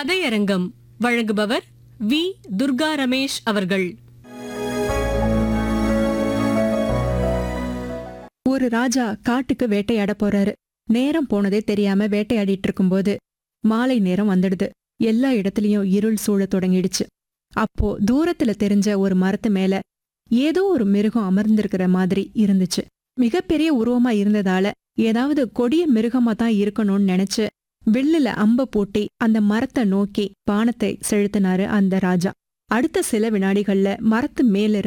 கதையரங்கம் வழங்குபவர் வி துர்கா ரமேஷ் அவர்கள் ஒரு ராஜா காட்டுக்கு வேட்டையாட போறாரு நேரம் போனதே தெரியாம வேட்டையாடிட்டு இருக்கும்போது மாலை நேரம் வந்துடுது எல்லா இடத்துலயும் இருள் சூழத் தொடங்கிடுச்சு அப்போ தூரத்துல தெரிஞ்ச ஒரு மரத்து மேல ஏதோ ஒரு மிருகம் அமர்ந்திருக்கிற மாதிரி இருந்துச்சு மிகப்பெரிய உருவமா இருந்ததால ஏதாவது கொடிய மிருகமா தான் இருக்கணும்னு நினைச்சு வில்லுல அம்ப பூட்டி அந்த மரத்தை நோக்கி பானத்தை செலுத்தினாரு அந்த ராஜா அடுத்த சில வினாடிகள்ல மரத்து மேலிருந்து